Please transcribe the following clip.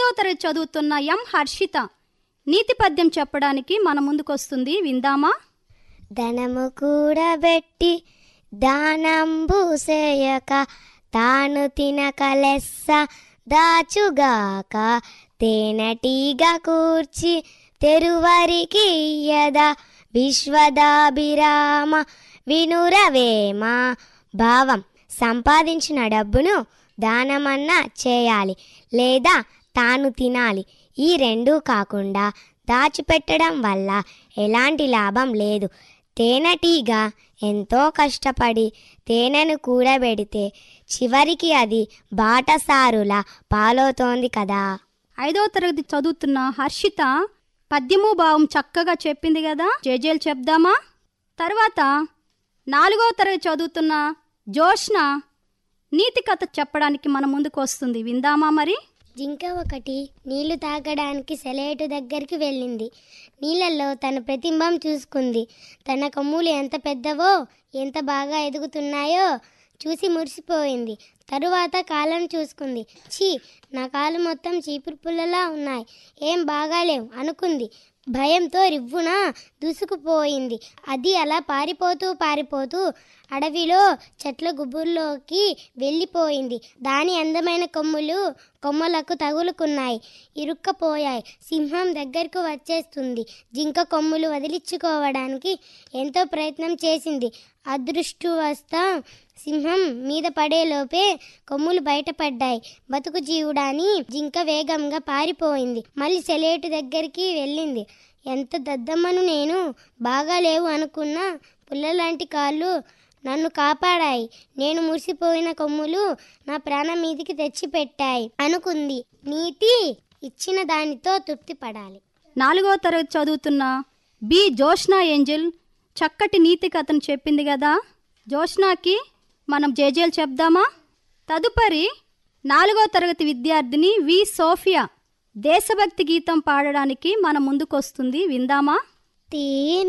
తరగతి చదువుతున్న ఎం హర్షిత నీతి పద్యం చెప్పడానికి మన ముందుకొస్తుంది విందామా ధనము కూడబెట్టి దానంబు సేయక తాను తినక లెస్స దాచుగాక తేనెటీగ కూర్చి తెరువరికి ఇయ్యద విశ్వదాభిరామ వినురవేమ భావం సంపాదించిన డబ్బును దానమన్నా చేయాలి లేదా తాను తినాలి ఈ రెండూ కాకుండా దాచిపెట్టడం వల్ల ఎలాంటి లాభం లేదు తేనెటీగ ఎంతో కష్టపడి తేనెను కూడబెడితే చివరికి అది బాటసారులా పాలవుతోంది కదా ఐదో తరగతి చదువుతున్న హర్షిత పద్యము భావం చక్కగా చెప్పింది కదా జేజేలు చెప్దామా తర్వాత నాలుగో తరగతి చదువుతున్న జోష్న నీతి కథ చెప్పడానికి మన ముందుకు వస్తుంది విందామా మరి జింక ఒకటి నీళ్లు తాగడానికి సెలయేటు దగ్గరికి వెళ్ళింది నీళ్ళల్లో తన ప్రతిబింబం చూసుకుంది తన కొమ్ములు ఎంత పెద్దవో ఎంత బాగా ఎదుగుతున్నాయో చూసి మురిసిపోయింది తరువాత కాళ్ళను చూసుకుంది ఛీ నా కాళ్ళు మొత్తం చీపురు పుల్లలా ఉన్నాయి ఏం బాగాలేవు అనుకుంది భయంతో రివ్వున దూసుకుపోయింది అది అలా పారిపోతూ పారిపోతూ అడవిలో చెట్ల గుబుర్లోకి వెళ్ళిపోయింది దాని అందమైన కొమ్ములు కొమ్మలకు తగులుకున్నాయి ఇరుక్కపోయాయి సింహం దగ్గరకు వచ్చేస్తుంది జింక కొమ్ములు వదిలించుకోవడానికి ఎంతో ప్రయత్నం చేసింది అదృష్టవస్త సింహం మీద పడేలోపే కొమ్ములు బయటపడ్డాయి బతుకు జీవుడాని జింక వేగంగా పారిపోయింది మళ్ళీ సెలేటు దగ్గరికి వెళ్ళింది ఎంత దద్దమ్మను నేను బాగా లేవు అనుకున్నా పుల్లలాంటి కాళ్ళు నన్ను కాపాడాయి నేను మురిసిపోయిన కొమ్ములు నా ప్రాణం మీదికి తెచ్చిపెట్టాయి అనుకుంది నీతి ఇచ్చిన దానితో తృప్తి పడాలి నాలుగో తరగతి చదువుతున్న బి జోష్నా ఏంజల్ చక్కటి నీతి కథను చెప్పింది కదా జోష్నాకి మనం జేజేలు చెప్దామా తదుపరి నాలుగో తరగతి విద్యార్థిని వి సోఫియా దేశభక్తి గీతం పాడడానికి మన ముందుకొస్తుంది విందామా తీ